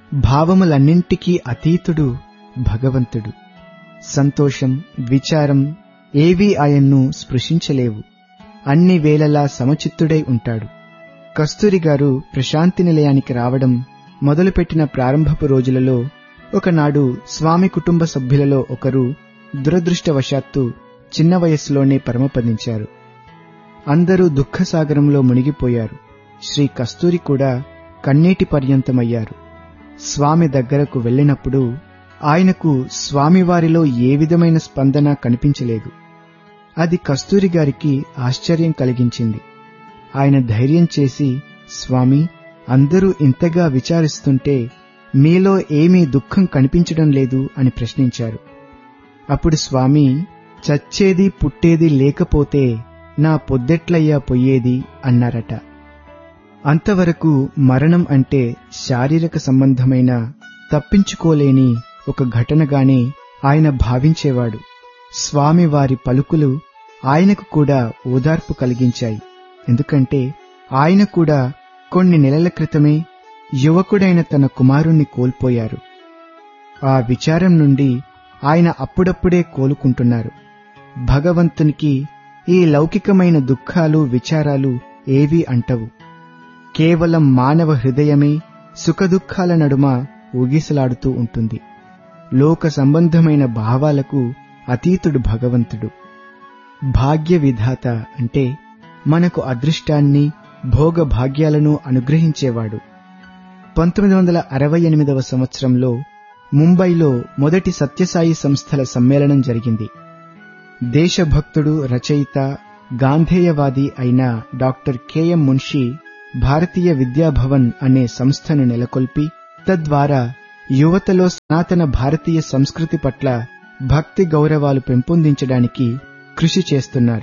భావములన్నింటికీ అతీతుడు భగవంతుడు సంతోషం విచారం ఏవీ ఆయన్ను స్పృశించలేవు అన్ని వేళలా సమచిత్తుడై ఉంటాడు కస్తూరి గారు ప్రశాంతి నిలయానికి రావడం మొదలుపెట్టిన ప్రారంభపు రోజులలో ఒకనాడు స్వామి కుటుంబ సభ్యులలో ఒకరు దురదృష్టవశాత్తు చిన్న వయస్సులోనే పరమపదించారు అందరూ దుఃఖసాగరంలో మునిగిపోయారు శ్రీ కస్తూరి కూడా కన్నీటి పర్యంతమయ్యారు స్వామి దగ్గరకు వెళ్ళినప్పుడు ఆయనకు స్వామివారిలో ఏ విధమైన స్పందన కనిపించలేదు అది కస్తూరి గారికి ఆశ్చర్యం కలిగించింది ఆయన ధైర్యం చేసి స్వామి అందరూ ఇంతగా విచారిస్తుంటే మీలో ఏమీ దుఃఖం కనిపించడం లేదు అని ప్రశ్నించారు అప్పుడు స్వామి చచ్చేది పుట్టేది లేకపోతే నా పొద్దెట్లయ్యా పొయ్యేది అన్నారట అంతవరకు మరణం అంటే శారీరక సంబంధమైన తప్పించుకోలేని ఒక ఘటనగానే ఆయన భావించేవాడు స్వామి వారి పలుకులు ఆయనకు కూడా ఓదార్పు కలిగించాయి ఎందుకంటే ఆయన కూడా కొన్ని నెలల క్రితమే యువకుడైన తన కుమారుణ్ణి కోల్పోయారు ఆ విచారం నుండి ఆయన అప్పుడప్పుడే కోలుకుంటున్నారు భగవంతునికి ఈ లౌకికమైన దుఃఖాలు విచారాలు ఏవీ అంటవు కేవలం మానవ హృదయమే సుఖదుఖాల నడుమ ఊగిసలాడుతూ ఉంటుంది లోక సంబంధమైన భావాలకు అతీతుడు భగవంతుడు భాగ్య విధాత అంటే మనకు అదృష్టాన్ని భోగ భాగ్యాలను అనుగ్రహించేవాడు పంతొమ్మిది వందల అరవై ఎనిమిదవ సంవత్సరంలో ముంబైలో మొదటి సత్యసాయి సంస్థల సమ్మేళనం జరిగింది దేశభక్తుడు రచయిత గాంధేయవాది అయిన డాక్టర్ కెఎం మున్షి భారతీయ విద్యాభవన్ అనే సంస్థను నెలకొల్పి తద్వారా యువతలో సనాతన భారతీయ సంస్కృతి పట్ల భక్తి గౌరవాలు పెంపొందించడానికి కృషి చేస్తున్నారు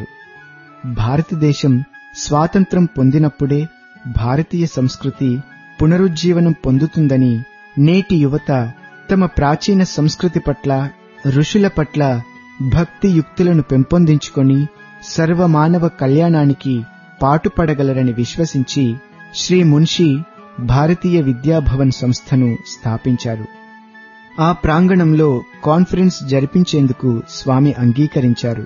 భారతదేశం స్వాతంత్రం పొందినప్పుడే భారతీయ సంస్కృతి పునరుజ్జీవనం పొందుతుందని నేటి యువత తమ ప్రాచీన సంస్కృతి పట్ల ఋషుల పట్ల భక్తి యుక్తులను పెంపొందించుకొని సర్వమానవ కళ్యాణానికి పాటుపడగలరని విశ్వసించి శ్రీ మున్షి భారతీయ విద్యాభవన్ సంస్థను స్థాపించారు ఆ ప్రాంగణంలో కాన్ఫరెన్స్ జరిపించేందుకు స్వామి అంగీకరించారు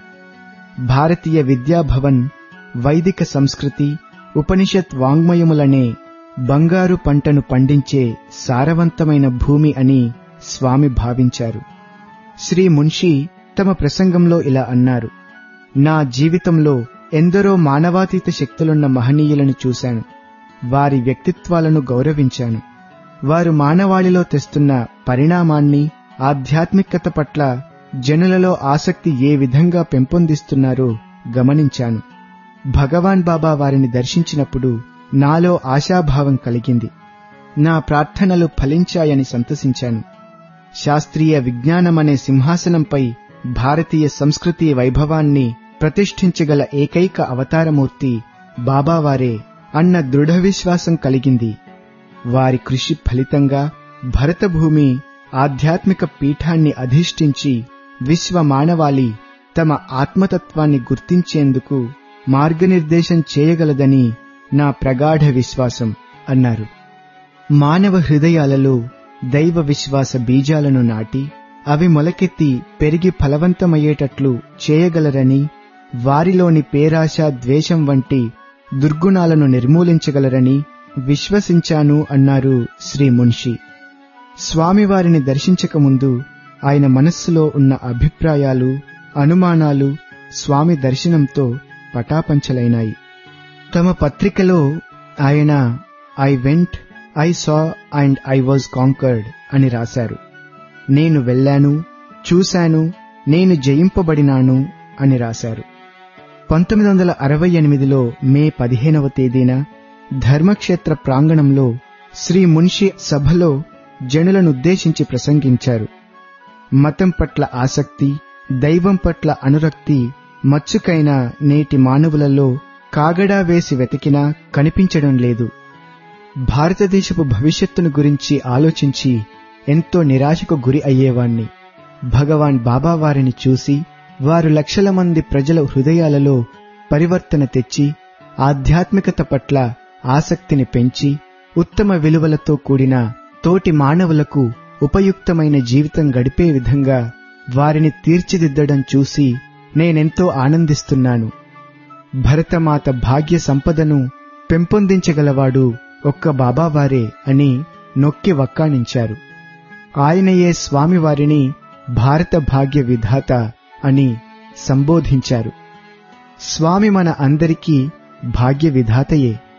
భారతీయ విద్యాభవన్ వైదిక సంస్కృతి ఉపనిషత్ వాంగ్మయములనే బంగారు పంటను పండించే సారవంతమైన భూమి అని స్వామి భావించారు శ్రీ మున్షి తమ ప్రసంగంలో ఇలా అన్నారు నా జీవితంలో ఎందరో మానవాతీత శక్తులున్న మహనీయులను చూశాను వారి వ్యక్తిత్వాలను గౌరవించాను వారు మానవాళిలో తెస్తున్న పరిణామాన్ని ఆధ్యాత్మికత పట్ల జనులలో ఆసక్తి ఏ విధంగా పెంపొందిస్తున్నారో గమనించాను భగవాన్ బాబా వారిని దర్శించినప్పుడు నాలో ఆశాభావం కలిగింది నా ప్రార్థనలు ఫలించాయని సంతసించాను శాస్త్రీయ విజ్ఞానమనే సింహాసనంపై భారతీయ సంస్కృతి వైభవాన్ని ప్రతిష్ఠించగల ఏకైక అవతారమూర్తి బాబావారే అన్న దృఢ విశ్వాసం కలిగింది వారి కృషి ఫలితంగా భరతభూమి ఆధ్యాత్మిక పీఠాన్ని అధిష్ఠించి విశ్వ మానవాళి తమ ఆత్మతత్వాన్ని గుర్తించేందుకు మార్గనిర్దేశం చేయగలదని నా ప్రగాఢ విశ్వాసం అన్నారు మానవ హృదయాలలో దైవ విశ్వాస బీజాలను నాటి అవి మొలకెత్తి పెరిగి ఫలవంతమయ్యేటట్లు చేయగలరని వారిలోని పేరాశ ద్వేషం వంటి దుర్గుణాలను నిర్మూలించగలరని విశ్వసించాను అన్నారు శ్రీ మున్షి స్వామివారిని దర్శించకముందు ఆయన మనస్సులో ఉన్న అభిప్రాయాలు అనుమానాలు స్వామి దర్శనంతో పటాపంచలైనాయి తమ పత్రికలో ఆయన I went I saw and I was conquered అని రాశారు నేను వెళ్ళాను చూశాను నేను జయింపబడినాను అని రాశారు పంతొమ్మిది వందల అరవై ఎనిమిదిలో మే పదిహేనవ తేదీన ధర్మక్షేత్ర ప్రాంగణంలో శ్రీ మున్షి సభలో జనులనుద్దేశించి ప్రసంగించారు మతం పట్ల ఆసక్తి దైవం పట్ల అనురక్తి మచ్చుకైన నేటి మానవులలో కాగడా వేసి వెతికినా కనిపించడం లేదు భారతదేశపు భవిష్యత్తును గురించి ఆలోచించి ఎంతో నిరాశకు గురి అయ్యేవాణ్ణి భగవాన్ బాబా వారిని చూసి వారు లక్షల మంది ప్రజల హృదయాలలో పరివర్తన తెచ్చి ఆధ్యాత్మికత పట్ల ఆసక్తిని పెంచి ఉత్తమ విలువలతో కూడిన తోటి మానవులకు ఉపయుక్తమైన జీవితం గడిపే విధంగా వారిని తీర్చిదిద్దడం చూసి నేనెంతో ఆనందిస్తున్నాను భరతమాత భాగ్య సంపదను పెంపొందించగలవాడు ఒక్క బాబావారే అని నొక్కి వక్కాణించారు ఆయనయే స్వామివారిని భారత భాగ్య విధాత అని సంబోధించారు స్వామి మన అందరికీ భాగ్య విధాతయే